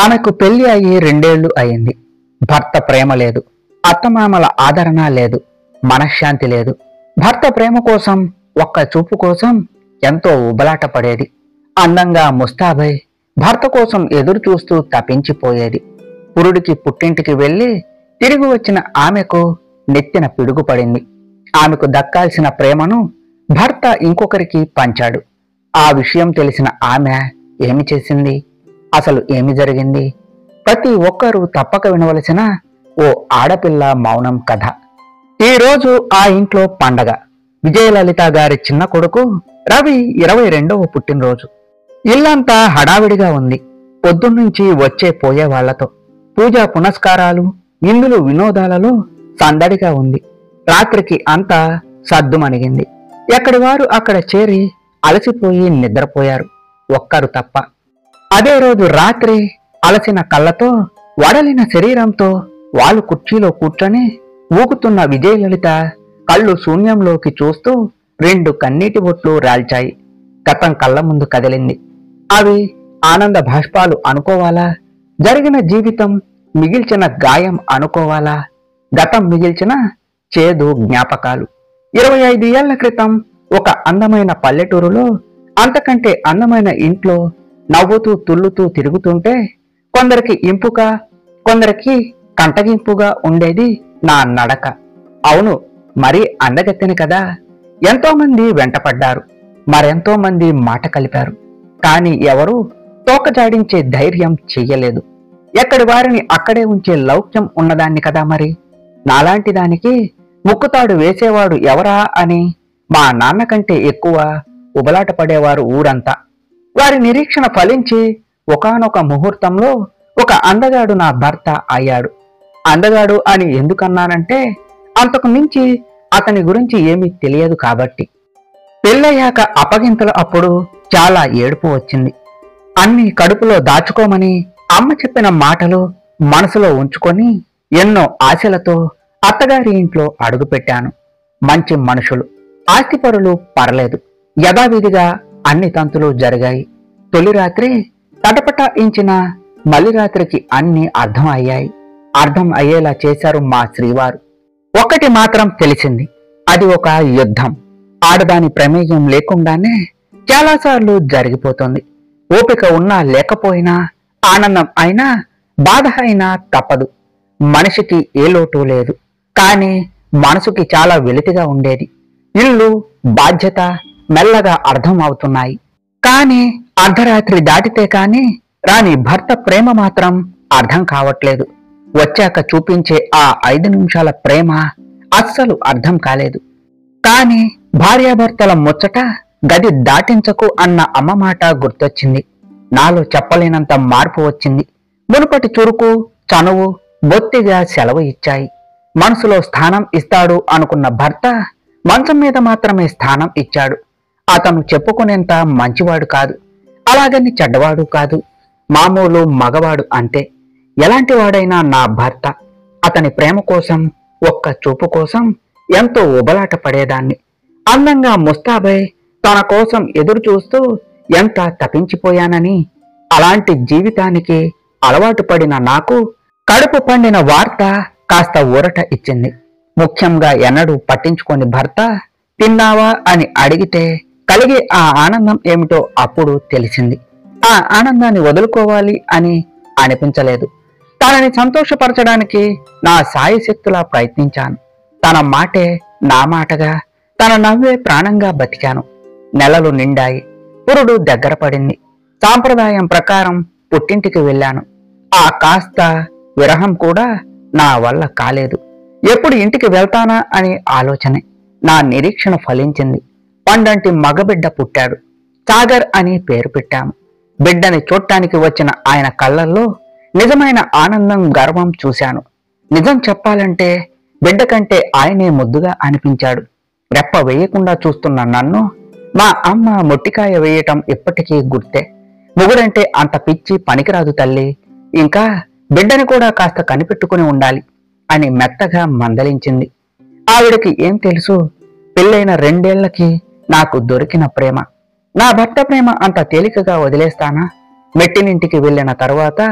ఆమెకు పెళ్లి అయ్యి రెండేళ్లు అయింది భర్త ప్రేమ లేదు అత్తమామల ఆదరణ లేదు మనశ్శాంతి లేదు భర్త ప్రేమ కోసం ఒక్క చూపు కోసం ఎంతో ఉబలాట పడేది అందంగా ముస్తాబై భర్త కోసం ఎదురు చూస్తూ తపించిపోయేది పురుడికి పుట్టింటికి వెళ్ళి తిరిగి వచ్చిన ఆమెకు నెత్తిన పిడుగు పడింది ఆమెకు దక్కాల్సిన ప్రేమను భర్త ఇంకొకరికి పంచాడు ఆ విషయం తెలిసిన ఆమె ఏమి చేసింది అసలు ఏమి జరిగింది ప్రతి ఒక్కరూ తప్పక వినవలసిన ఓ ఆడపిల్ల మౌనం కథ ఈ రోజు ఆ ఇంట్లో పండగ విజయలలిత గారి చిన్న కొడుకు రవి ఇరవై రెండవ పుట్టినరోజు ఇల్లంతా హడావిడిగా ఉంది పొద్దున్నుంచి వచ్చే పోయే వాళ్లతో పూజా పునస్కారాలు ఇందులు వినోదాలలో సందడిగా ఉంది రాత్రికి అంతా సద్దుమణిగింది ఎక్కడి వారు అక్కడ చేరి అలసిపోయి నిద్రపోయారు ఒక్కరు తప్ప అదే రోజు రాత్రి అలసిన కళ్ళతో వడలిన శరీరంతో వాళ్ళు కుర్చీలో కూర్చొని ఊగుతున్న విజయలలిత కళ్ళు శూన్యంలోకి చూస్తూ రెండు కన్నీటి బొట్లు రాల్చాయి గతం కళ్ళ ముందు కదిలింది అవి ఆనంద భాష్పాలు అనుకోవాలా జరిగిన జీవితం మిగిల్చిన గాయం అనుకోవాలా గతం మిగిల్చిన చేదు జ్ఞాపకాలు ఇరవై ఐదు ఏళ్ల క్రితం ఒక అందమైన పల్లెటూరులో అంతకంటే అందమైన ఇంట్లో నవ్వుతూ తుల్లుతూ తిరుగుతుంటే కొందరికి ఇంపుగా కొందరికి కంటగింపుగా ఉండేది నా నడక అవును మరీ అందగత్తెని కదా ఎంతో మంది వెంటపడ్డారు మరెంతో మంది మాట కలిపారు కానీ ఎవరూ తోకజాడించే ధైర్యం చెయ్యలేదు ఎక్కడి వారిని అక్కడే ఉంచే లౌక్యం ఉన్నదాన్ని కదా మరి నాలాంటి దానికి ముక్కుతాడు వేసేవాడు ఎవరా అని మా నాన్న కంటే ఎక్కువ ఉబలాట పడేవారు ఊరంతా వారి నిరీక్షణ ఫలించి ఒకానొక ముహూర్తంలో ఒక అందగాడు నా భర్త అయ్యాడు అందగాడు అని ఎందుకన్నానంటే అంతకు మించి అతని గురించి ఏమీ తెలియదు కాబట్టి పెళ్ళయ్యాక అప్పగింతలు అప్పుడు చాలా ఏడుపు వచ్చింది అన్ని కడుపులో దాచుకోమని అమ్మ చెప్పిన మాటలు మనసులో ఉంచుకొని ఎన్నో ఆశలతో అత్తగారి ఇంట్లో అడుగుపెట్టాను మంచి మనుషులు ఆస్తిపరులు పర్లేదు యథావిధిగా అన్ని తంతులు జరిగాయి తొలి రాత్రి తటపట ఇంచిన మలి రాత్రికి అన్ని అర్థం అయ్యాయి అర్థం అయ్యేలా చేశారు మా శ్రీవారు ఒక్కటి మాత్రం తెలిసింది అది ఒక యుద్ధం ఆడదాని ప్రమేయం లేకుండానే చాలాసార్లు జరిగిపోతుంది ఓపిక ఉన్నా లేకపోయినా ఆనందం అయినా బాధ అయినా తప్పదు మనిషికి ఏ లోటు లేదు కానీ మనసుకి చాలా వెలితిగా ఉండేది ఇల్లు బాధ్యత మెల్లగా అర్థం అవుతున్నాయి కానీ అర్ధరాత్రి దాటితే కాని రాని భర్త ప్రేమ మాత్రం అర్థం కావట్లేదు వచ్చాక చూపించే ఆ ఐదు నిమిషాల ప్రేమ అస్సలు అర్థం కాలేదు కానీ భార్యాభర్తల ముచ్చట గది దాటించకు అన్న అమ్మ మాట గుర్తొచ్చింది నాలో చెప్పలేనంత మార్పు వచ్చింది మునుపటి చురుకు చనువు బొత్తిగా సెలవు ఇచ్చాయి మనసులో స్థానం ఇస్తాడు అనుకున్న భర్త మంచం మీద మాత్రమే స్థానం ఇచ్చాడు అతను చెప్పుకునేంత మంచివాడు కాదు అలాగని చెడ్డవాడు కాదు మామూలు మగవాడు అంతే ఎలాంటి వాడైనా నా భర్త అతని ప్రేమ కోసం ఒక్క చూపు కోసం ఎంతో ఉబలాట పడేదాన్ని అందంగా ముస్తాబై తన కోసం ఎదురు చూస్తూ ఎంత తపించిపోయానని అలాంటి జీవితానికి అలవాటు పడిన నాకు కడుపు పండిన వార్త కాస్త ఊరట ఇచ్చింది ముఖ్యంగా ఎన్నడూ పట్టించుకొని భర్త తిన్నావా అని అడిగితే కలిగే ఆ ఆనందం ఏమిటో అప్పుడు తెలిసింది ఆ ఆనందాన్ని వదులుకోవాలి అని అనిపించలేదు తనని సంతోషపరచడానికి నా సాయి శక్తులా ప్రయత్నించాను తన మాటే నా మాటగా తన నవ్వే ప్రాణంగా బతికాను నెలలు నిండాయి పురుడు దగ్గర పడింది సాంప్రదాయం ప్రకారం పుట్టింటికి వెళ్ళాను ఆ కాస్త విరహం కూడా నా వల్ల కాలేదు ఎప్పుడు ఇంటికి వెళ్తానా అని ఆలోచనే నా నిరీక్షణ ఫలించింది పండంటి మగబిడ్డ పుట్టాడు సాగర్ అని పేరు పెట్టాము బిడ్డని చూడటానికి వచ్చిన ఆయన కళ్ళల్లో నిజమైన ఆనందం గర్వం చూశాను నిజం చెప్పాలంటే బిడ్డ కంటే ఆయనే ముద్దుగా అనిపించాడు రెప్ప వేయకుండా చూస్తున్న నన్ను మా అమ్మ మొట్టికాయ వేయటం ఇప్పటికీ గుర్తే మొగుడంటే అంత పిచ్చి పనికిరాదు తల్లి ఇంకా బిడ్డని కూడా కాస్త కనిపెట్టుకుని ఉండాలి అని మెత్తగా మందలించింది ఆవిడకి ఏం తెలుసు పెళ్ళైన రెండేళ్లకి నాకు దొరికిన ప్రేమ నా భర్త ప్రేమ అంత తేలికగా వదిలేస్తానా మెట్టినింటికి వెళ్ళిన తరువాత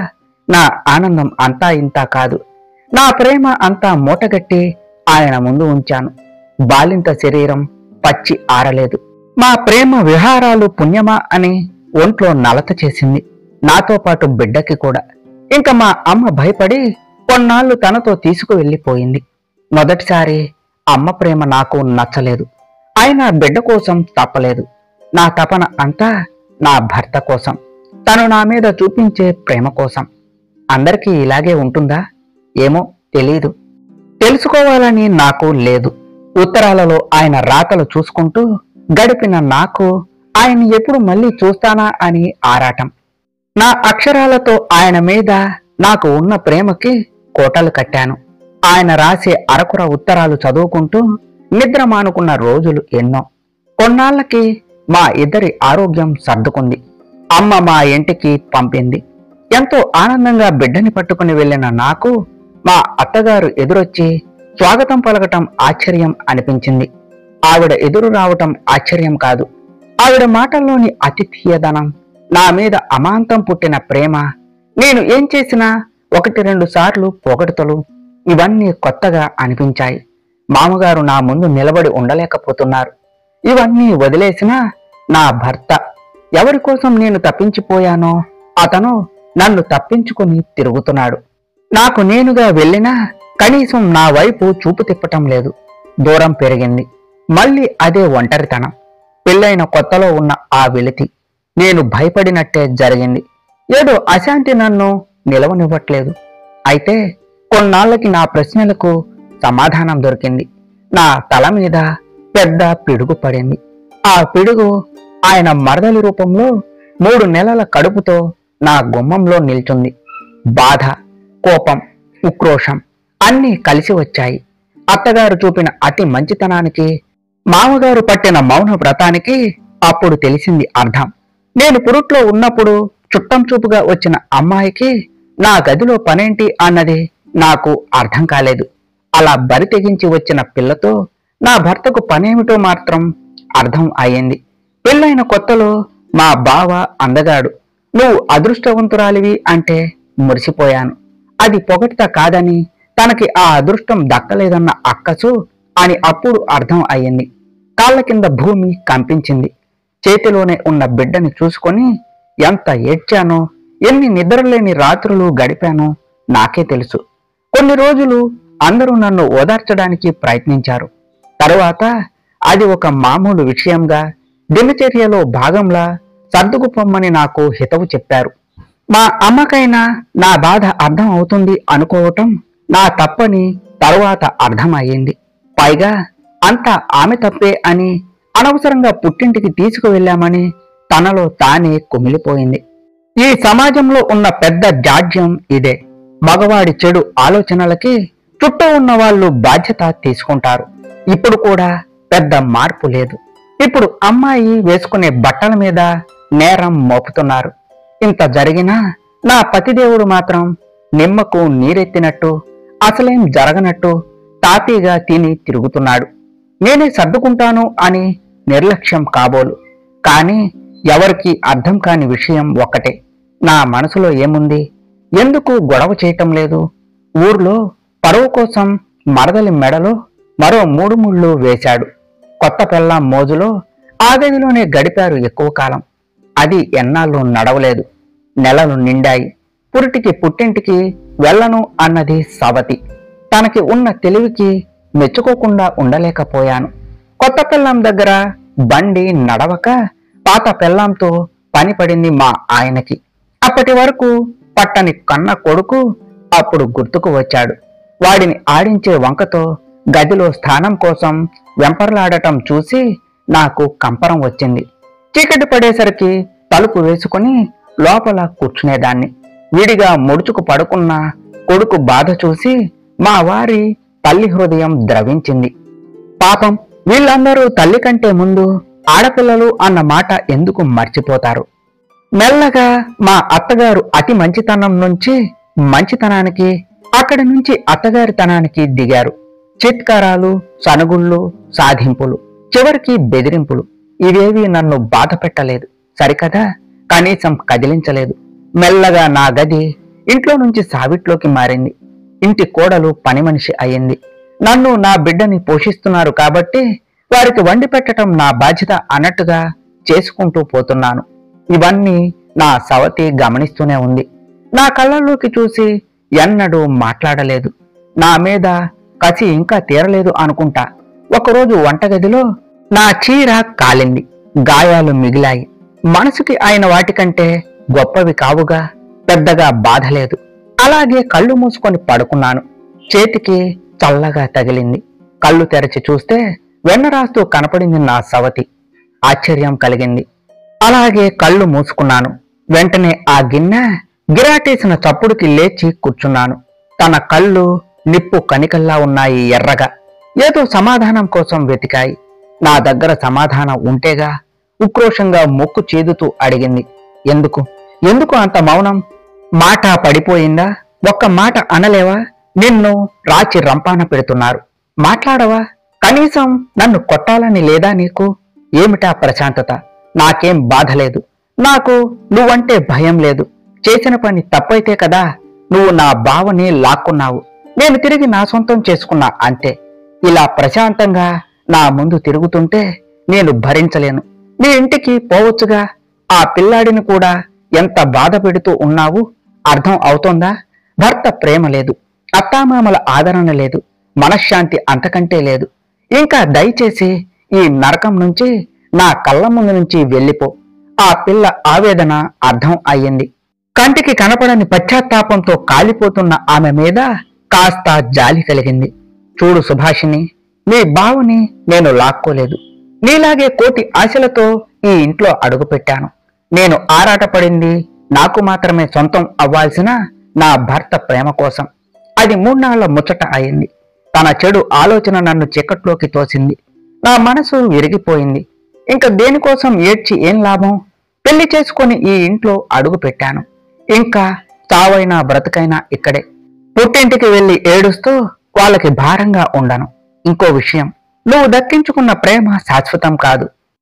నా ఆనందం అంతా ఇంతా కాదు నా ప్రేమ అంతా మూటగట్టి ఆయన ముందు ఉంచాను బాలింత శరీరం పచ్చి ఆరలేదు మా ప్రేమ విహారాలు పుణ్యమా అని ఒంట్లో నలత చేసింది నాతో పాటు బిడ్డకి కూడా ఇంకా మా అమ్మ భయపడి కొన్నాళ్ళు తనతో తీసుకువెళ్ళిపోయింది మొదటిసారి అమ్మ ప్రేమ నాకు నచ్చలేదు అయినా బిడ్డ కోసం తప్పలేదు నా తపన అంతా నా భర్త కోసం తను నా మీద చూపించే ప్రేమ కోసం అందరికీ ఇలాగే ఉంటుందా ఏమో తెలీదు తెలుసుకోవాలని నాకు లేదు ఉత్తరాలలో ఆయన రాతలు చూసుకుంటూ గడిపిన నాకు ఆయన ఎప్పుడు మళ్ళీ చూస్తానా అని ఆరాటం నా అక్షరాలతో ఆయన మీద నాకు ఉన్న ప్రేమకి కోటలు కట్టాను ఆయన రాసే అరకుర ఉత్తరాలు చదువుకుంటూ నిద్ర మానుకున్న రోజులు ఎన్నో కొన్నాళ్ళకి మా ఇద్దరి ఆరోగ్యం సర్దుకుంది అమ్మ మా ఇంటికి పంపింది ఎంతో ఆనందంగా బిడ్డని పట్టుకుని వెళ్ళిన నాకు మా అత్తగారు ఎదురొచ్చి స్వాగతం పలకటం ఆశ్చర్యం అనిపించింది ఆవిడ ఎదురు రావటం ఆశ్చర్యం కాదు ఆవిడ మాటల్లోని అతిథీయదనం నా మీద అమాంతం పుట్టిన ప్రేమ నేను ఏం చేసినా ఒకటి రెండు సార్లు పొగడతలు ఇవన్నీ కొత్తగా అనిపించాయి మామగారు నా ముందు నిలబడి ఉండలేకపోతున్నారు ఇవన్నీ వదిలేసినా నా భర్త ఎవరి కోసం నేను తప్పించిపోయానో అతను నన్ను తప్పించుకుని తిరుగుతున్నాడు నాకు నేనుగా వెళ్ళినా కనీసం నా వైపు చూపు తిప్పటం లేదు దూరం పెరిగింది మళ్ళీ అదే ఒంటరితనం పెళ్ళైన కొత్తలో ఉన్న ఆ వెలితి నేను భయపడినట్టే జరిగింది ఏదో అశాంతి నన్ను నిలవనివ్వట్లేదు అయితే కొన్నాళ్ళకి నా ప్రశ్నలకు సమాధానం దొరికింది నా తల మీద పెద్ద పిడుగు పడింది ఆ పిడుగు ఆయన మరదలి రూపంలో మూడు నెలల కడుపుతో నా గుమ్మంలో నిల్చుంది బాధ కోపం ఉక్రోషం అన్నీ కలిసి వచ్చాయి అత్తగారు చూపిన అతి మంచితనానికి మామగారు పట్టిన మౌన వ్రతానికి అప్పుడు తెలిసింది అర్థం నేను పురుట్లో ఉన్నప్పుడు చుట్టం చూపుగా వచ్చిన అమ్మాయికి నా గదిలో పనేంటి అన్నది నాకు అర్థం కాలేదు అలా బరి తెగించి వచ్చిన పిల్లతో నా భర్తకు పనేమిటో మాత్రం అర్థం అయ్యింది పెళ్ళైన కొత్తలో మా బావ అందగాడు నువ్వు అదృష్టవంతురాలివి అంటే మురిసిపోయాను అది పొగడ్త కాదని తనకి ఆ అదృష్టం దక్కలేదన్న అక్కసు అని అప్పుడు అర్థం అయ్యింది కాళ్ళ కింద భూమి కంపించింది చేతిలోనే ఉన్న బిడ్డని చూసుకొని ఎంత ఏడ్చానో ఎన్ని నిద్రలేని రాత్రులు గడిపానో నాకే తెలుసు కొన్ని రోజులు అందరూ నన్ను ఓదార్చడానికి ప్రయత్నించారు తరువాత అది ఒక మామూలు విషయంగా దినచర్యలో భాగంలా సర్దుకుపోమ్మని నాకు హితవు చెప్పారు మా అమ్మకైనా నా బాధ అర్థం అవుతుంది అనుకోవటం నా తప్పని తరువాత అర్థమయ్యింది పైగా అంతా ఆమె తప్పే అని అనవసరంగా పుట్టింటికి తీసుకువెళ్ళామని తనలో తానే కుమిలిపోయింది ఈ సమాజంలో ఉన్న పెద్ద జాడ్యం ఇదే మగవాడి చెడు ఆలోచనలకి చుట్టూ ఉన్న వాళ్ళు బాధ్యత తీసుకుంటారు ఇప్పుడు కూడా పెద్ద మార్పు లేదు ఇప్పుడు అమ్మాయి వేసుకునే బట్టల మీద నేరం మోపుతున్నారు ఇంత జరిగినా నా పతిదేవుడు మాత్రం నిమ్మకు నీరెత్తినట్టు అసలేం జరగనట్టు తాపీగా తిని తిరుగుతున్నాడు నేనే సర్దుకుంటాను అని నిర్లక్ష్యం కాబోలు కానీ ఎవరికి అర్థం కాని విషయం ఒక్కటే నా మనసులో ఏముంది ఎందుకు గొడవ చేయటం లేదు ఊర్లో పరువు కోసం మరదలి మెడలో మరో మూడు ముళ్ళు వేశాడు కొత్త పెళ్ళాం మోజులో ఆ గదిలోనే గడిపారు ఎక్కువ కాలం అది ఎన్నాళ్ళు నడవలేదు నెలలు నిండాయి పురిటికి పుట్టింటికి వెళ్ళను అన్నది సవతి తనకి ఉన్న తెలివికి మెచ్చుకోకుండా ఉండలేకపోయాను కొత్త పెళ్ళాం దగ్గర బండి నడవక పాత పెళ్ళాంతో పని పడింది మా ఆయనకి అప్పటి వరకు పట్టని కన్న కొడుకు అప్పుడు గుర్తుకు వచ్చాడు వాడిని ఆడించే వంకతో గదిలో స్థానం కోసం వెంపర్లాడటం చూసి నాకు కంపరం వచ్చింది చీకటి పడేసరికి తలుపు వేసుకుని లోపల కూర్చునేదాన్ని విడిగా ముడుచుకు పడుకున్న కొడుకు బాధ చూసి మా వారి తల్లి హృదయం ద్రవించింది పాపం వీళ్ళందరూ తల్లి కంటే ముందు ఆడపిల్లలు అన్న మాట ఎందుకు మర్చిపోతారు మెల్లగా మా అత్తగారు అతి మంచితనం నుంచి మంచితనానికి అక్కడి నుంచి అత్తగారితనానికి దిగారు చిత్కారాలు సనుగుళ్ళు సాధింపులు చివరికి బెదిరింపులు ఇవేవి నన్ను బాధ పెట్టలేదు సరికదా కనీసం కదిలించలేదు మెల్లగా నా గది ఇంట్లో నుంచి సావిట్లోకి మారింది ఇంటి కోడలు పని మనిషి అయింది నన్ను నా బిడ్డని పోషిస్తున్నారు కాబట్టి వారికి వండి పెట్టడం నా బాధ్యత అన్నట్టుగా చేసుకుంటూ పోతున్నాను ఇవన్నీ నా సవతి గమనిస్తూనే ఉంది నా కళ్ళల్లోకి చూసి ఎన్నడూ మాట్లాడలేదు నా మీద కసి ఇంకా తీరలేదు అనుకుంటా ఒకరోజు వంటగదిలో నా చీర కాలింది గాయాలు మిగిలాయి మనసుకి అయిన వాటికంటే గొప్పవి కావుగా పెద్దగా బాధ లేదు అలాగే కళ్ళు మూసుకొని పడుకున్నాను చేతికి చల్లగా తగిలింది కళ్ళు తెరచి చూస్తే వెన్నరాస్తూ కనపడింది నా సవతి ఆశ్చర్యం కలిగింది అలాగే కళ్ళు మూసుకున్నాను వెంటనే ఆ గిన్నె గిరాటేసిన చప్పుడుకి లేచి కూర్చున్నాను తన కళ్ళు నిప్పు కనికల్లా ఉన్నాయి ఎర్రగా ఏదో సమాధానం కోసం వెతికాయి నా దగ్గర సమాధానం ఉంటేగా ఉక్రోషంగా మొక్కు చేదుతూ అడిగింది ఎందుకు ఎందుకు అంత మౌనం మాట పడిపోయిందా ఒక్క మాట అనలేవా నిన్ను రాచి రంపాన పెడుతున్నారు మాట్లాడవా కనీసం నన్ను కొట్టాలని లేదా నీకు ఏమిటా ప్రశాంతత నాకేం బాధ లేదు నాకు నువ్వంటే భయం లేదు చేసిన పని తప్పైతే కదా నువ్వు నా బావని లాక్కున్నావు నేను తిరిగి నా సొంతం చేసుకున్నా అంతే ఇలా ప్రశాంతంగా నా ముందు తిరుగుతుంటే నేను భరించలేను నీ ఇంటికి పోవచ్చుగా ఆ పిల్లాడిని కూడా ఎంత బాధ పెడుతూ ఉన్నావు అర్థం అవుతోందా భర్త ప్రేమ లేదు అత్తామామల ఆదరణ లేదు మనశ్శాంతి అంతకంటే లేదు ఇంకా దయచేసి ఈ నరకం నుంచి నా కళ్ళ ముందు నుంచి వెళ్ళిపో ఆ పిల్ల ఆవేదన అర్థం అయ్యింది కంటికి కనపడని పశ్చాత్తాపంతో కాలిపోతున్న ఆమె మీద కాస్త జాలి కలిగింది చూడు సుభాషిని నీ బావుని నేను లాక్కోలేదు నీలాగే కోటి ఆశలతో ఈ ఇంట్లో అడుగుపెట్టాను నేను ఆరాటపడింది నాకు మాత్రమే సొంతం అవ్వాల్సిన నా భర్త ప్రేమ కోసం అది మూడ్నాళ్ల ముచ్చట అయింది తన చెడు ఆలోచన నన్ను చీకట్లోకి తోసింది నా మనసు విరిగిపోయింది ఇంకా దేనికోసం ఏడ్చి ఏం లాభం పెళ్లి చేసుకొని ఈ ఇంట్లో అడుగు పెట్టాను ఇంకా చావైనా బ్రతుకైనా ఇక్కడే పుట్టింటికి వెళ్లి ఏడుస్తూ వాళ్ళకి భారంగా ఉండను ఇంకో విషయం నువ్వు దక్కించుకున్న ప్రేమ శాశ్వతం కాదు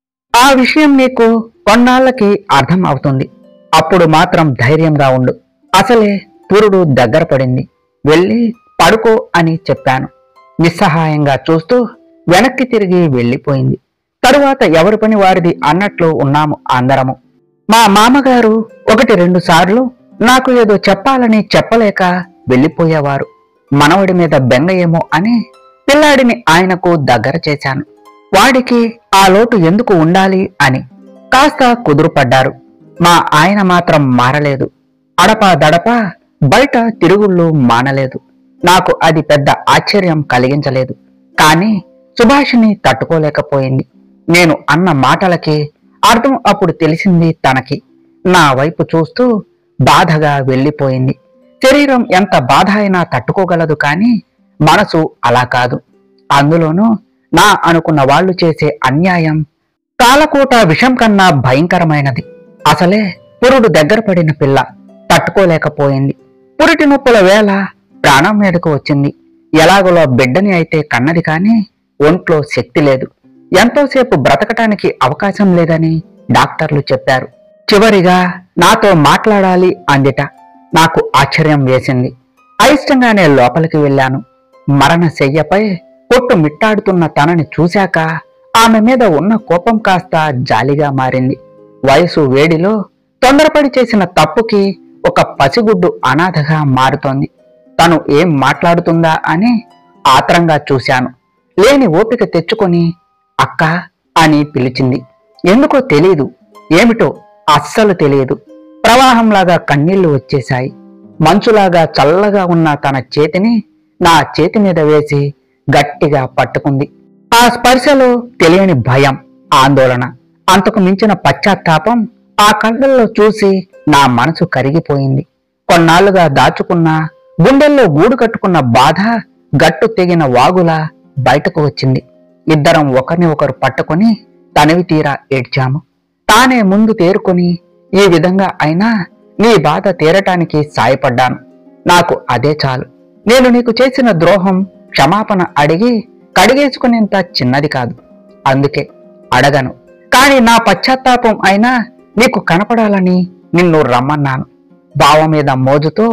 ఆ విషయం నీకు కొన్నాళ్ళకి అర్థం అవుతుంది అప్పుడు మాత్రం ధైర్యంగా ఉండు అసలే పురుడు దగ్గర పడింది వెళ్ళి పడుకో అని చెప్పాను నిస్సహాయంగా చూస్తూ వెనక్కి తిరిగి వెళ్ళిపోయింది తరువాత ఎవరి పని వారిది అన్నట్లు ఉన్నాము అందరము మా మామగారు ఒకటి రెండు సార్లు నాకు ఏదో చెప్పాలని చెప్పలేక వెళ్ళిపోయేవారు మనవడి మీద బెంగ ఏమో అని పిల్లాడిని ఆయనకు దగ్గర చేశాను వాడికి ఆ లోటు ఎందుకు ఉండాలి అని కాస్త కుదురుపడ్డారు మా ఆయన మాత్రం మారలేదు అడపా దడప బయట తిరుగుళ్ళు మానలేదు నాకు అది పెద్ద ఆశ్చర్యం కలిగించలేదు కానీ సుభాషిని తట్టుకోలేకపోయింది నేను అన్న మాటలకి అర్థం అప్పుడు తెలిసింది తనకి నా వైపు చూస్తూ బాధగా వెళ్ళిపోయింది శరీరం ఎంత బాధ అయినా తట్టుకోగలదు కానీ మనసు అలా కాదు అందులోనూ నా అనుకున్న వాళ్ళు చేసే అన్యాయం కాలకూట విషం కన్నా భయంకరమైనది అసలే పురుడు దగ్గర పడిన పిల్ల తట్టుకోలేకపోయింది పురిటి నొప్పుల వేళ ప్రాణం మీదకు వచ్చింది ఎలాగోలో బిడ్డని అయితే కన్నది కాని ఒంట్లో శక్తి లేదు ఎంతోసేపు బ్రతకటానికి అవకాశం లేదని డాక్టర్లు చెప్పారు చివరిగా నాతో మాట్లాడాలి అందిట నాకు ఆశ్చర్యం వేసింది అయిష్టంగానే లోపలికి వెళ్ళాను మరణ శయ్యపై కొట్టు మిట్టాడుతున్న తనని చూశాక ఆమె మీద ఉన్న కోపం కాస్త జాలిగా మారింది వయసు వేడిలో తొందరపడి చేసిన తప్పుకి ఒక పసిగుడ్డు అనాథగా మారుతోంది తను ఏం మాట్లాడుతుందా అని ఆత్రంగా చూశాను లేని ఓపిక తెచ్చుకొని అక్క అని పిలిచింది ఎందుకో తెలియదు ఏమిటో అస్సలు తెలియదు ప్రవాహంలాగా కన్నీళ్లు వచ్చేశాయి మంచులాగా చల్లగా ఉన్న తన చేతిని నా చేతి మీద వేసి గట్టిగా పట్టుకుంది ఆ స్పర్శలో తెలియని భయం ఆందోళన అంతకు మించిన పశ్చాత్తాపం ఆ కళ్ళల్లో చూసి నా మనసు కరిగిపోయింది కొన్నాళ్లుగా దాచుకున్న గుండెల్లో గూడు కట్టుకున్న బాధ గట్టు తెగిన వాగులా బయటకు వచ్చింది ఇద్దరం ఒకరిని ఒకరు పట్టుకొని తనివి తీరా ఏడ్చాము తానే ముందు తేరుకొని ఈ విధంగా అయినా నీ బాధ తీరటానికి సాయపడ్డాను నాకు అదే చాలు నేను నీకు చేసిన ద్రోహం క్షమాపణ అడిగి కడిగేసుకునేంత చిన్నది కాదు అందుకే అడగను కాని నా పశ్చాత్తాపం అయినా నీకు కనపడాలని నిన్ను రమ్మన్నాను బావ మీద మోజుతో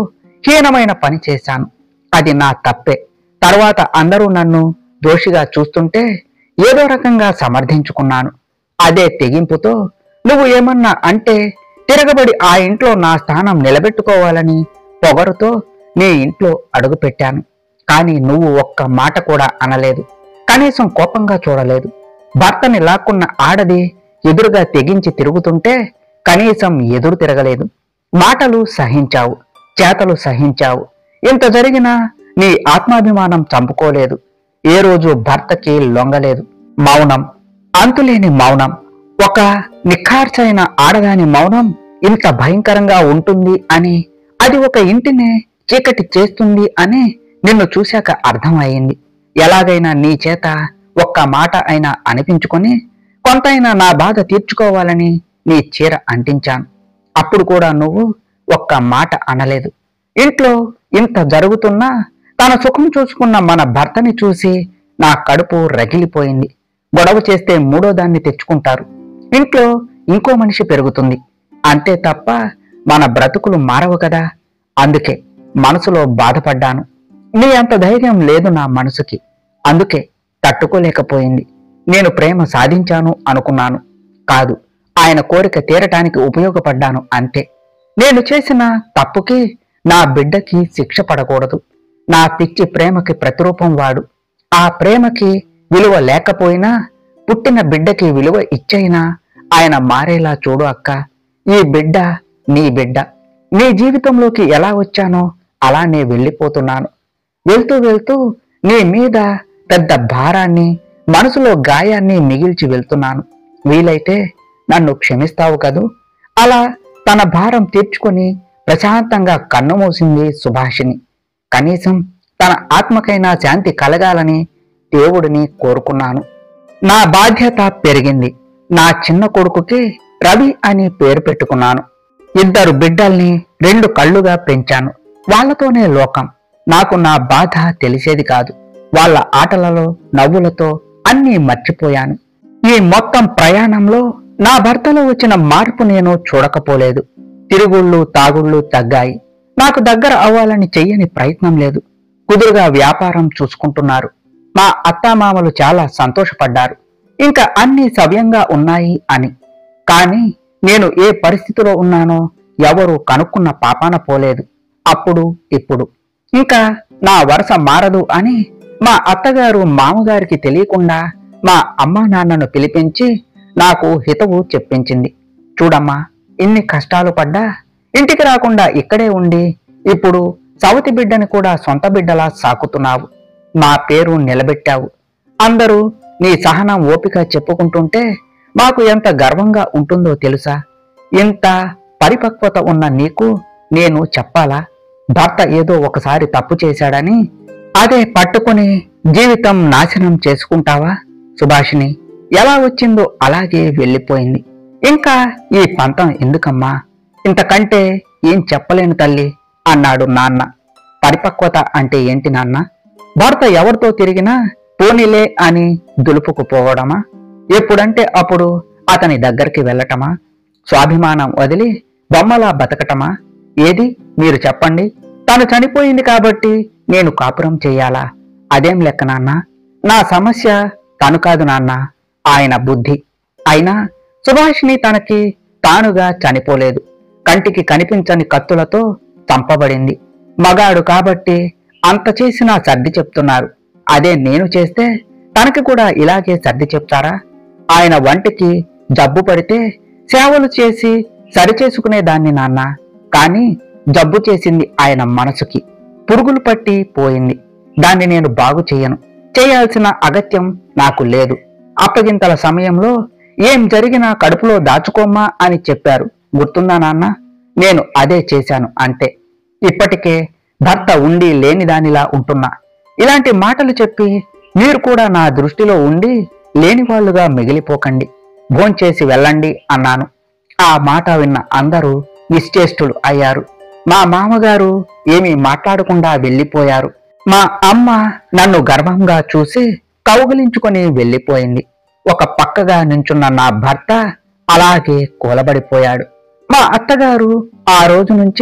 హీనమైన పని చేశాను అది నా తప్పే తర్వాత అందరూ నన్ను దోషిగా చూస్తుంటే ఏదో రకంగా సమర్థించుకున్నాను అదే తెగింపుతో నువ్వు ఏమన్నా అంటే తిరగబడి ఆ ఇంట్లో నా స్థానం నిలబెట్టుకోవాలని పొగరుతో నీ ఇంట్లో అడుగుపెట్టాను కానీ నువ్వు ఒక్క మాట కూడా అనలేదు కనీసం కోపంగా చూడలేదు భర్తని లాక్కున్న ఆడది ఎదురుగా తెగించి తిరుగుతుంటే కనీసం ఎదురు తిరగలేదు మాటలు సహించావు చేతలు సహించావు ఇంత జరిగినా నీ ఆత్మాభిమానం చంపుకోలేదు ఏ రోజు భర్తకి లొంగలేదు మౌనం అంతులేని మౌనం ఒక నిఖార్చైన ఆడదాని మౌనం ఇంత భయంకరంగా ఉంటుంది అని అది ఒక ఇంటిని చీకటి చేస్తుంది అని నిన్ను చూశాక అర్థమయ్యింది ఎలాగైనా నీ చేత ఒక్క మాట అయినా అనిపించుకొని కొంతైనా నా బాధ తీర్చుకోవాలని నీ చీర అంటించాను అప్పుడు కూడా నువ్వు ఒక్క మాట అనలేదు ఇంట్లో ఇంత జరుగుతున్నా తన సుఖం చూసుకున్న మన భర్తని చూసి నా కడుపు రగిలిపోయింది గొడవ చేస్తే మూడో దాన్ని తెచ్చుకుంటారు ఇంట్లో ఇంకో మనిషి పెరుగుతుంది అంతే తప్ప మన బ్రతుకులు మారవు కదా అందుకే మనసులో బాధపడ్డాను నీ అంత ధైర్యం లేదు నా మనసుకి అందుకే తట్టుకోలేకపోయింది నేను ప్రేమ సాధించాను అనుకున్నాను కాదు ఆయన కోరిక తీరటానికి ఉపయోగపడ్డాను అంతే నేను చేసిన తప్పుకి నా బిడ్డకి శిక్ష పడకూడదు నా పిచ్చి ప్రేమకి ప్రతిరూపం వాడు ఆ ప్రేమకి విలువ లేకపోయినా పుట్టిన బిడ్డకి విలువ ఇచ్చైనా ఆయన మారేలా చూడు అక్క ఈ బిడ్డ నీ బిడ్డ నీ జీవితంలోకి ఎలా వచ్చానో అలానే వెళ్ళిపోతున్నాను వెళ్తూ వెళ్తూ నీ మీద పెద్ద భారాన్ని మనసులో గాయాన్ని మిగిల్చి వెళ్తున్నాను వీలైతే నన్ను క్షమిస్తావు కదూ అలా తన భారం తీర్చుకొని ప్రశాంతంగా కన్నుమూసింది సుభాషిని కనీసం తన ఆత్మకైనా శాంతి కలగాలని దేవుడిని కోరుకున్నాను నా బాధ్యత పెరిగింది నా చిన్న కొడుకుకి రవి అని పేరు పెట్టుకున్నాను ఇద్దరు బిడ్డల్ని రెండు కళ్ళుగా పెంచాను వాళ్ళతోనే లోకం నాకు నా బాధ తెలిసేది కాదు వాళ్ళ ఆటలలో నవ్వులతో అన్నీ మర్చిపోయాను ఈ మొత్తం ప్రయాణంలో నా భర్తలో వచ్చిన మార్పు నేను చూడకపోలేదు తిరుగుళ్ళు తాగుళ్ళు తగ్గాయి నాకు దగ్గర అవ్వాలని చెయ్యని ప్రయత్నం లేదు కుదురుగా వ్యాపారం చూసుకుంటున్నారు మా అత్తామామలు చాలా సంతోషపడ్డారు ఇంకా అన్ని సవ్యంగా ఉన్నాయి అని కానీ నేను ఏ పరిస్థితిలో ఉన్నానో ఎవరు కనుక్కున్న పాపాన పోలేదు అప్పుడు ఇప్పుడు ఇంకా నా వరుస మారదు అని మా అత్తగారు మామగారికి తెలియకుండా మా అమ్మా నాన్నను పిలిపించి నాకు హితవు చెప్పించింది చూడమ్మా ఇన్ని కష్టాలు పడ్డా ఇంటికి రాకుండా ఇక్కడే ఉండి ఇప్పుడు సవతి బిడ్డని కూడా సొంత బిడ్డలా సాకుతున్నావు మా పేరు నిలబెట్టావు అందరూ నీ సహనం ఓపిక చెప్పుకుంటుంటే మాకు ఎంత గర్వంగా ఉంటుందో తెలుసా ఇంత పరిపక్వత ఉన్న నీకు నేను చెప్పాలా భర్త ఏదో ఒకసారి తప్పు చేశాడని అదే పట్టుకొని జీవితం నాశనం చేసుకుంటావా సుభాషిని ఎలా వచ్చిందో అలాగే వెళ్ళిపోయింది ఇంకా ఈ పంతం ఎందుకమ్మా ఇంతకంటే ఏం చెప్పలేను తల్లి అన్నాడు నాన్న పరిపక్వత అంటే ఏంటి నాన్న భర్త ఎవరితో తిరిగినా పోనీలే అని దులుపుకుపోవడమా ఎప్పుడంటే అప్పుడు అతని దగ్గరికి వెళ్ళటమా స్వాభిమానం వదిలి బొమ్మలా బతకటమా ఏది మీరు చెప్పండి తను చనిపోయింది కాబట్టి నేను కాపురం చెయ్యాలా అదేం లెక్క నాన్న నా సమస్య తను కాదు నాన్న ఆయన బుద్ధి అయినా సుభాషిని తనకి తానుగా చనిపోలేదు కంటికి కనిపించని కత్తులతో చంపబడింది మగాడు కాబట్టి అంత చేసినా సర్ది చెప్తున్నారు అదే నేను చేస్తే తనకి కూడా ఇలాగే సర్ది చెప్తారా ఆయన వంటికి జబ్బు పడితే సేవలు చేసి సరిచేసుకునే దాన్ని నాన్న కానీ జబ్బు చేసింది ఆయన మనసుకి పురుగులు పట్టి పోయింది దాన్ని నేను బాగు చేయను చేయాల్సిన అగత్యం నాకు లేదు అప్పగింతల సమయంలో ఏం జరిగినా కడుపులో దాచుకోమ్మా అని చెప్పారు గుర్తుందా నాన్న నేను అదే చేశాను అంతే ఇప్పటికే భర్త ఉండి లేని దానిలా ఉంటున్నా ఇలాంటి మాటలు చెప్పి మీరు కూడా నా దృష్టిలో ఉండి లేని వాళ్ళుగా మిగిలిపోకండి భోంచేసి వెళ్ళండి అన్నాను ఆ మాట విన్న అందరూ నిశ్చేష్టులు అయ్యారు మా మామగారు ఏమీ మాట్లాడకుండా వెళ్ళిపోయారు మా అమ్మ నన్ను గర్వంగా చూసి కౌగిలించుకొని వెళ్ళిపోయింది ఒక పక్కగా నించున్న నా భర్త అలాగే కూలబడిపోయాడు మా అత్తగారు ఆ రోజు నుంచి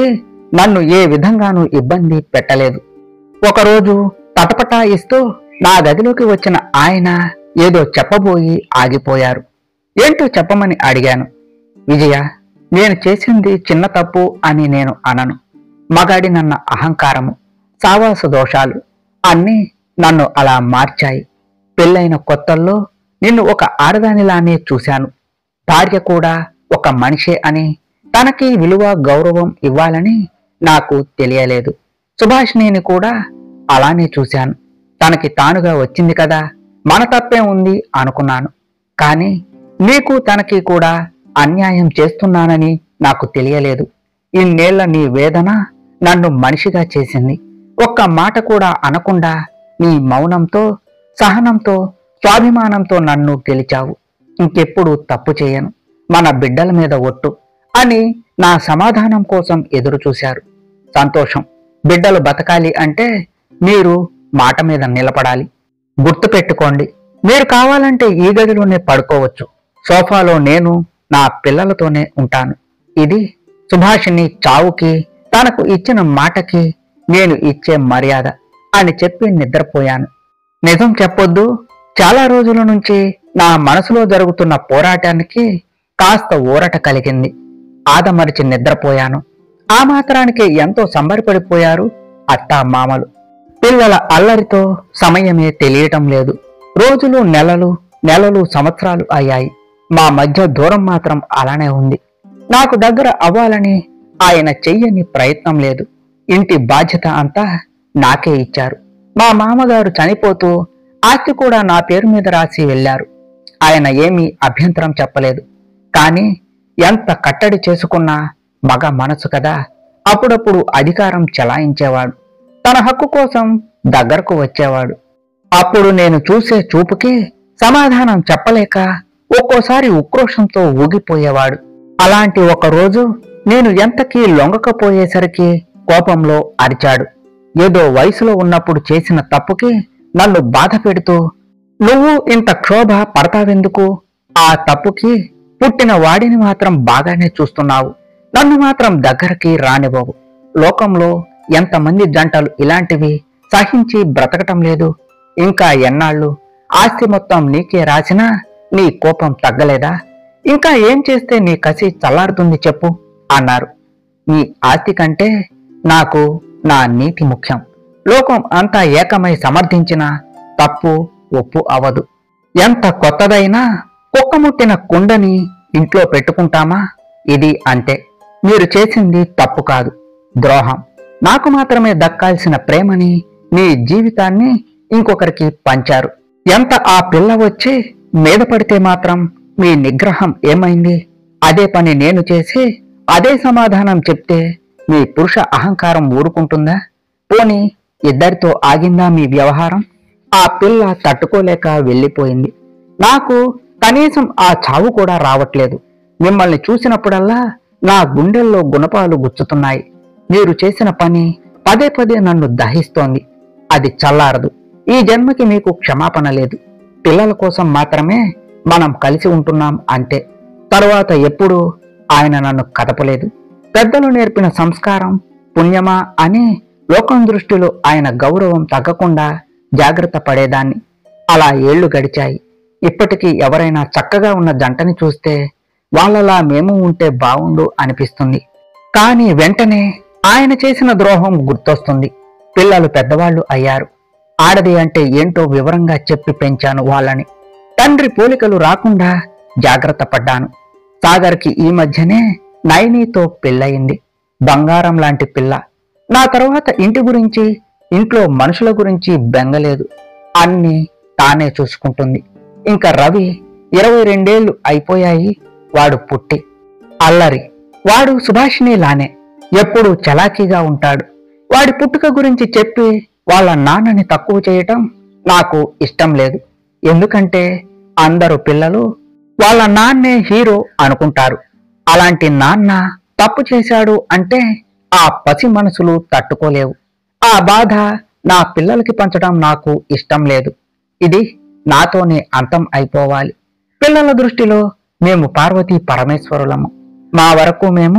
నన్ను ఏ విధంగానూ ఇబ్బంది పెట్టలేదు ఒకరోజు తటపటాయిస్తూ నా గదిలోకి వచ్చిన ఆయన ఏదో చెప్పబోయి ఆగిపోయారు ఏంటో చెప్పమని అడిగాను విజయ నేను చేసింది చిన్న తప్పు అని నేను అనను మగాడినన్న అహంకారము సావాస దోషాలు అన్నీ నన్ను అలా మార్చాయి పెళ్ళైన కొత్తల్లో నిన్ను ఒక ఆడదానిలానే చూశాను భార్య కూడా ఒక మనిషే అని తనకి విలువ గౌరవం ఇవ్వాలని నాకు తెలియలేదు సుభాషిణిని కూడా అలానే చూశాను తనకి తానుగా వచ్చింది కదా మన తప్పే ఉంది అనుకున్నాను కానీ నీకు తనకి కూడా అన్యాయం చేస్తున్నానని నాకు తెలియలేదు ఇన్నేళ్ల నీ వేదన నన్ను మనిషిగా చేసింది ఒక్క మాట కూడా అనకుండా నీ మౌనంతో సహనంతో స్వాభిమానంతో నన్ను గెలిచావు ఇంకెప్పుడు తప్పు చేయను మన బిడ్డల మీద ఒట్టు అని నా సమాధానం కోసం ఎదురు చూశారు సంతోషం బిడ్డలు బతకాలి అంటే మీరు మాట మీద నిలబడాలి గుర్తుపెట్టుకోండి మీరు కావాలంటే ఈ గదిలోనే పడుకోవచ్చు సోఫాలో నేను నా పిల్లలతోనే ఉంటాను ఇది సుభాషిణి చావుకి తనకు ఇచ్చిన మాటకి నేను ఇచ్చే మర్యాద అని చెప్పి నిద్రపోయాను నిజం చెప్పొద్దు చాలా రోజుల నుంచి నా మనసులో జరుగుతున్న పోరాటానికి కాస్త ఊరట కలిగింది ఆదమరిచి నిద్రపోయాను ఆ మాత్రానికి ఎంతో సంబరపడిపోయారు అత్తా మామలు పిల్లల అల్లరితో సమయమే తెలియటం లేదు రోజులు నెలలు నెలలు సంవత్సరాలు అయ్యాయి మా మధ్య దూరం మాత్రం అలానే ఉంది నాకు దగ్గర అవ్వాలని ఆయన చెయ్యని ప్రయత్నం లేదు ఇంటి బాధ్యత అంతా నాకే ఇచ్చారు మా మామగారు చనిపోతూ ఆస్తి కూడా నా పేరు మీద రాసి వెళ్ళారు ఆయన ఏమీ అభ్యంతరం చెప్పలేదు కానీ ఎంత కట్టడి చేసుకున్నా మగ మనసు కదా అప్పుడప్పుడు అధికారం చెలాయించేవాడు తన హక్కు కోసం దగ్గరకు వచ్చేవాడు అప్పుడు నేను చూసే చూపుకి సమాధానం చెప్పలేక ఒక్కోసారి ఉక్రోషంతో ఊగిపోయేవాడు అలాంటి ఒక రోజు నేను ఎంతకీ లొంగకపోయేసరికి కోపంలో అరిచాడు ఏదో వయసులో ఉన్నప్పుడు చేసిన తప్పుకి నన్ను బాధ పెడుతూ నువ్వు ఇంత క్షోభ పడతావెందుకు ఆ తప్పుకి పుట్టిన వాడిని మాత్రం బాగానే చూస్తున్నావు నన్ను మాత్రం దగ్గరికి రానివ్వవు లోకంలో ఎంతమంది జంటలు ఇలాంటివి సహించి బ్రతకటం లేదు ఇంకా ఎన్నాళ్ళు ఆస్తి మొత్తం నీకే రాసినా నీ కోపం తగ్గలేదా ఇంకా ఏం చేస్తే నీ కసి చల్లారుతుంది చెప్పు అన్నారు నీ ఆస్తి కంటే నాకు నా నీతి ముఖ్యం లోకం అంతా ఏకమై సమర్థించిన తప్పు ఒప్పు అవదు ఎంత కొత్తదైనా కుక్కముట్టిన కుండని ఇంట్లో పెట్టుకుంటామా ఇది అంతే మీరు చేసింది తప్పు కాదు ద్రోహం నాకు మాత్రమే దక్కాల్సిన ప్రేమని మీ జీవితాన్ని ఇంకొకరికి పంచారు ఎంత ఆ పిల్ల వచ్చి మీద పడితే మాత్రం మీ నిగ్రహం ఏమైంది అదే పని నేను చేసి అదే సమాధానం చెప్తే మీ పురుష అహంకారం ఊరుకుంటుందా పోని ఇద్దరితో ఆగిందా మీ వ్యవహారం ఆ పిల్ల తట్టుకోలేక వెళ్ళిపోయింది నాకు కనీసం ఆ చావు కూడా రావట్లేదు మిమ్మల్ని చూసినప్పుడల్లా నా గుండెల్లో గుణపాలు గుచ్చుతున్నాయి మీరు చేసిన పని పదే పదే నన్ను దహిస్తోంది అది చల్లారదు ఈ జన్మకి మీకు క్షమాపణ లేదు పిల్లల కోసం మాత్రమే మనం కలిసి ఉంటున్నాం అంతే తరువాత ఎప్పుడూ ఆయన నన్ను కదపలేదు పెద్దలు నేర్పిన సంస్కారం పుణ్యమా అని లోకం దృష్టిలో ఆయన గౌరవం తగ్గకుండా జాగ్రత్త పడేదాన్ని అలా ఏళ్లు గడిచాయి ఇప్పటికీ ఎవరైనా చక్కగా ఉన్న జంటని చూస్తే వాళ్ళలా మేము ఉంటే బావుండు అనిపిస్తుంది కానీ వెంటనే ఆయన చేసిన ద్రోహం గుర్తొస్తుంది పిల్లలు పెద్దవాళ్ళు అయ్యారు ఆడది అంటే ఏంటో వివరంగా చెప్పి పెంచాను వాళ్ళని తండ్రి పోలికలు రాకుండా జాగ్రత్త పడ్డాను సాగర్కి ఈ మధ్యనే నైనీతో పెళ్ళయింది బంగారం లాంటి పిల్ల నా తర్వాత ఇంటి గురించి ఇంట్లో మనుషుల గురించి బెంగలేదు అన్నీ తానే చూసుకుంటుంది ఇంకా రవి ఇరవై రెండేళ్లు అయిపోయాయి వాడు పుట్టి అల్లరి వాడు సుభాషిణి లానే ఎప్పుడు చలాకీగా ఉంటాడు వాడి పుట్టుక గురించి చెప్పి వాళ్ళ నాన్నని తక్కువ చేయటం నాకు ఇష్టం లేదు ఎందుకంటే అందరు పిల్లలు వాళ్ళ నాన్నే హీరో అనుకుంటారు అలాంటి నాన్న తప్పు చేశాడు అంటే ఆ పసి మనసులు తట్టుకోలేవు ఆ బాధ నా పిల్లలకి పంచడం నాకు ఇష్టం లేదు ఇది నాతోనే అంతం అయిపోవాలి పిల్లల దృష్టిలో మేము పార్వతీ పరమేశ్వరులము మా వరకు మేము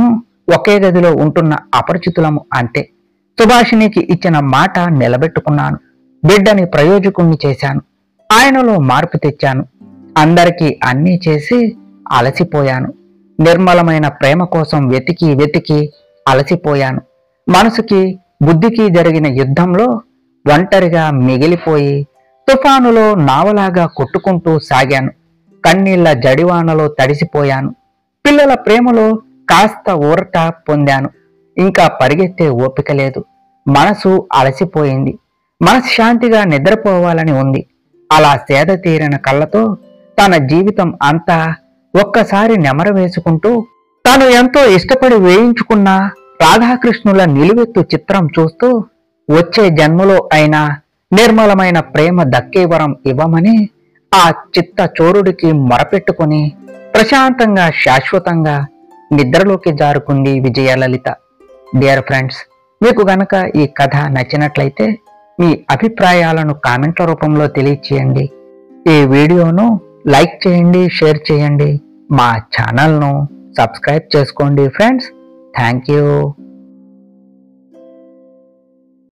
ఒకే గదిలో ఉంటున్న అపరిచితులము అంతే సుభాషిణికి ఇచ్చిన మాట నిలబెట్టుకున్నాను బిడ్డని ప్రయోజకుణ్ణి చేశాను ఆయనలో మార్పు తెచ్చాను అందరికీ అన్నీ చేసి అలసిపోయాను నిర్మలమైన ప్రేమ కోసం వెతికి వెతికి అలసిపోయాను మనసుకి బుద్ధికి జరిగిన యుద్ధంలో ఒంటరిగా మిగిలిపోయి తుఫానులో నావలాగా కొట్టుకుంటూ సాగాను కన్నీళ్ల జడివానలో తడిసిపోయాను పిల్లల ప్రేమలో కాస్త ఊరట పొందాను ఇంకా పరిగెత్తే ఓపిక లేదు మనసు అలసిపోయింది మనశ్శాంతిగా నిద్రపోవాలని ఉంది అలా సేద తీరిన కళ్ళతో తన జీవితం అంతా ఒక్కసారి నెమర వేసుకుంటూ తాను ఎంతో ఇష్టపడి వేయించుకున్న రాధాకృష్ణుల నిలువెత్తు చిత్రం చూస్తూ వచ్చే జన్మలో అయినా నిర్మలమైన ప్రేమ దక్కే వరం ఇవ్వమని ఆ చిత్త చోరుడికి మొరపెట్టుకుని ప్రశాంతంగా శాశ్వతంగా నిద్రలోకి జారుకుంది విజయలలిత డియర్ ఫ్రెండ్స్ మీకు గనక ఈ కథ నచ్చినట్లయితే మీ అభిప్రాయాలను కామెంట్ల రూపంలో తెలియచేయండి ఈ వీడియోను లైక్ చేయండి షేర్ చేయండి మా ఛానల్ను సబ్స్క్రైబ్ చేసుకోండి ఫ్రెండ్స్ థ్యాంక్ యూ